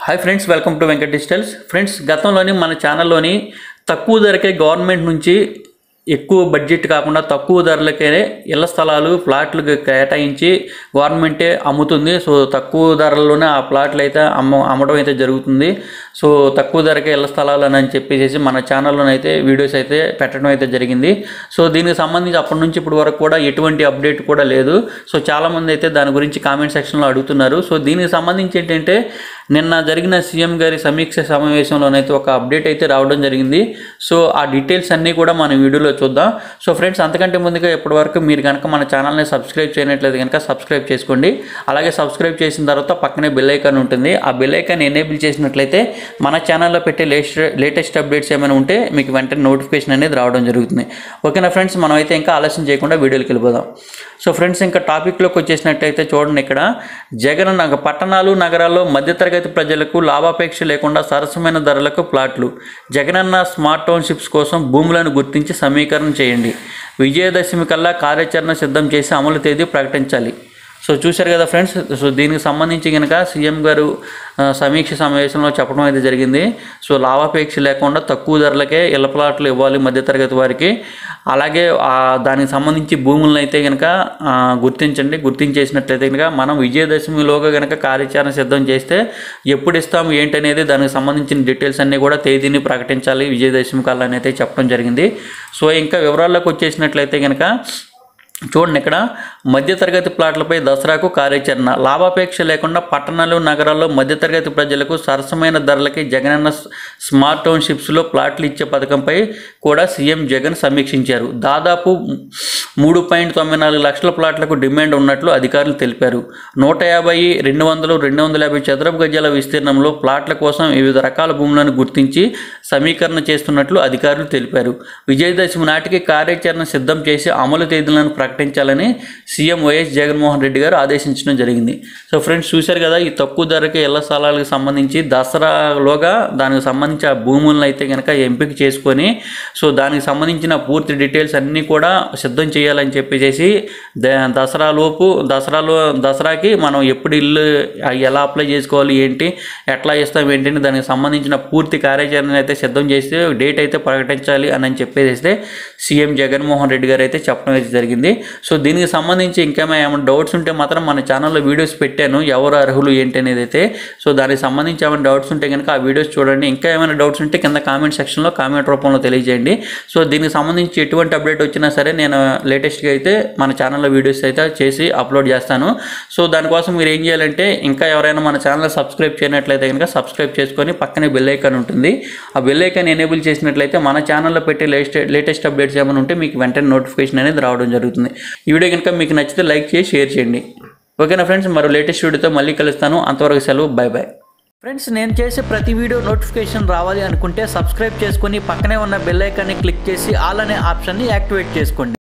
hi friends welcome to Venkat digitals friends గతంలోని మన ఛానల్లోని తక్కువ ధరకే గవర్నమెంట్ నుంచి ఎక్కువ బడ్జెట్ కాకుండా తక్కువ ధరలకే ఇళ్ల స్థలాలు ప్లాట్లకు కేటాయించి గవర్నమెంటే అమ్ముతుంది సో తక్కువ ధరల్లోనే ఆ ప్లాట్లు అయితే అమ్మ అమ్మడం అయితే జరుగుతుంది సో తక్కువ ధరకే ఇళ్ల స్థలాలు అని చెప్పేసి మన ఛానల్లోనైతే వీడియోస్ అయితే పెట్టడం అయితే జరిగింది సో దీనికి సంబంధించి అప్పటి నుంచి ఇప్పటి వరకు కూడా ఎటువంటి అప్డేట్ కూడా లేదు సో చాలామంది అయితే దాని గురించి కామెంట్ సెక్షన్లో అడుగుతున్నారు సో దీనికి సంబంధించి ఏంటంటే నిన్న జరిగిన సీఎం గారి సమీక్ష సమావేశంలోనైతే ఒక అప్డేట్ అయితే రావడం జరిగింది సో ఆ డీటెయిల్స్ అన్నీ కూడా మన వీడియోలో చూద్దాం సో ఫ్రెండ్స్ అంతకంటే ముందుగా ఇప్పటి వరకు మీరు కనుక మన ఛానల్ని సబ్స్క్రైబ్ చేయనట్లయితే కనుక సబ్స్క్రైబ్ చేసుకోండి అలాగే సబ్స్క్రైబ్ చేసిన తర్వాత పక్కనే బెల్ ఐకాన్ ఉంటుంది ఆ బెల్ ఐకాన్ ఎనేబుల్ చేసినట్లయితే మన ఛానల్లో పెట్టే లేటెస్ట్ లేటెస్ట్ అప్డేట్స్ ఏమైనా ఉంటే మీకు వెంటనే నోటిఫికేషన్ అనేది రావడం జరుగుతుంది ఓకేనా ఫ్రెండ్స్ మనం అయితే ఇంకా ఆలస్యం చేయకుండా వీడియోకి వెళ్ళిపోదాం సో ఫ్రెండ్స్ ఇంకా టాపిక్లోకి వచ్చేసినట్టయితే చూడండి ఇక్కడ జగన్ నగ పట్టణాలు నగరాల్లో మధ్యతరగతి ప్రజలకు లాభాపేక్ష లేకుండా సరసమైన ధరలకు ప్లాట్లు జగనన్న స్మార్ట్ టౌన్షిప్స్ కోసం భూములను గుర్తించి సమీకరణ చేయండి విజయదశమి కల్లా కార్యాచరణ సిద్ధం చేసి అమలు తేదీ ప్రకటించాలి సో చూశారు కదా ఫ్రెండ్స్ సో దీనికి సంబంధించి కనుక సీఎం గారు ఆ, సమీక్ష సమావేశంలో చెప్పడం అయితే జరిగింది సో లాభాపేక్ష లేకుండా తక్కువ ధరలకే ఇళ్ల ప్లాట్లు ఇవ్వాలి మధ్యతరగతి వారికి అలాగే ఆ, దానికి సంబంధించి భూములను అయితే కనుక ఆ, గుర్తించండి గుర్తించేసినట్లయితే కనుక మనం విజయదశమిలోగా కనుక కార్యాచరణ సిద్ధం చేస్తే ఎప్పుడు ఇస్తాం ఏంటనేది దానికి సంబంధించిన డీటెయిల్స్ అన్నీ కూడా తేదీని ప్రకటించాలి విజయదశమి కల్లా అని అయితే చెప్పడం జరిగింది సో ఇంకా వివరాల్లోకి వచ్చేసినట్లయితే కనుక చూడండి ఇక్కడ మధ్యతరగతి ప్లాట్లపై దసరాకు కార్యాచరణ లాభాపేక్ష లేకుండా పట్టణాలు నగరాల్లో మధ్యతరగతి ప్రజలకు సరసమైన ధరలకి జగనన్న స్- స్మార్ట్ టౌన్షిప్స్లో ప్లాట్లు ఇచ్చే పథకంపై కూడా సీఎం జగన్ సమీక్షించారు దాదాపు మూడు పాయింట్ తొంభై నాలుగు లక్షల ప్లాట్లకు డిమాండ్ ఉన్నట్లు అధికారులు తెలిపారు నూట యాభై రెండు వందలు రెండు వందల యాభై చదరపు గజాల విస్తీర్ణంలో ప్లాట్ల కోసం వివిధ రకాల భూములను గుర్తించి సమీకరణ చేస్తున్నట్లు అధికారులు తెలిపారు విజయదశమి నాటికి కార్యాచరణ సిద్ధం చేసి అమలు తేదీలను ప్రకటించాలని సీఎం వైఎస్ జగన్మోహన్ రెడ్డి గారు ఆదేశించడం జరిగింది సో ఫ్రెండ్స్ చూశారు కదా ఈ తక్కువ ధరకే ఇళ్ల స్థలాలకు సంబంధించి దసరాలోగా దానికి సంబంధించి ఆ భూములను అయితే కనుక ఎంపిక చేసుకొని సో దానికి సంబంధించిన పూర్తి డీటెయిల్స్ అన్నీ కూడా సిద్ధం చేయాలని చెప్పేసి ద- దసరా లోపు దసరాలో దసరాకి మనం ఎప్పుడు ఇల్లు ఆ ఎలా అప్లై చేసుకోవాలి ఏంటి ఎట్లా ఇస్తాం ఏంటి దానికి సంబంధించిన పూర్తి కార్యాచరణ అయితే సిద్ధం చేసి డేట్ అయితే ప్రకటించాలి అని అని చెప్పేసి సీఎం జగన్మోహన్ రెడ్డి గారు అయితే చెప్పడం అయితే జరిగింది సో దీనికి సంబంధించి ఇంకేమైనా ఏమైనా డౌట్స్ ఉంటే మాత్రం మన ఛానల్లో వీడియోస్ పెట్టాను ఎవరు అర్హులు ఏంటి అనేది అయితే సో దానికి సంబంధించి ఏమైనా డౌట్స్ ఉంటే కనుక ఆ వీడియోస్ చూడండి ఇంకా ఏమైనా డౌట్స్ ఉంటే కింద కామెంట్ సెక్షన్లో కామెంట్ రూపంలో తెలియజేయండి సో దీనికి సంబంధించి ఎటువంటి అప్డేట్ వచ్చినా సరే నేను లేటెస్ట్గా అయితే మన ఛానల్లో వీడియోస్ అయితే చేసి అప్లోడ్ చేస్తాను సో దానికోసం మీరు ఏం చేయాలంటే ఇంకా ఎవరైనా మన ఛానల్ సబ్స్క్రైబ్ చేయనట్లయితే కనుక సబ్స్క్రైబ్ చేసుకొని పక్కనే బెల్ ఐకాన్ ఉంటుంది ఆ బెల్ ఐకాన్ ఎనేబుల్ చేసినట్లయితే మన ఛానల్లో పెట్టే లేటెస్ట్ లేటెస్ట్ అప్డేట్స్ ఏమైనా ఉంటే మీకు వెంటనే నోటిఫికేషన్ అనేది రావడం జరుగుతుంది ఈ వీడియో కనుక మీకు నచ్చితే లైక్ చేసి షేర్ చేయండి ఓకేనా ఫ్రెండ్స్ మరో లేటెస్ట్ వీడియోతో మళ్ళీ కలుస్తాను అంతవరకు సెలవు బాయ్ బాయ్ ఫ్రెండ్స్ నేను చేసే ప్రతి వీడియో నోటిఫికేషన్ రావాలి అనుకుంటే సబ్స్క్రైబ్ చేసుకొని పక్కనే ఉన్న బెల్ ఐకాన్ని క్లిక్ చేసి ఆల్ అనే ఆప్షన్ని యాక్టివేట్ చేసుకోండి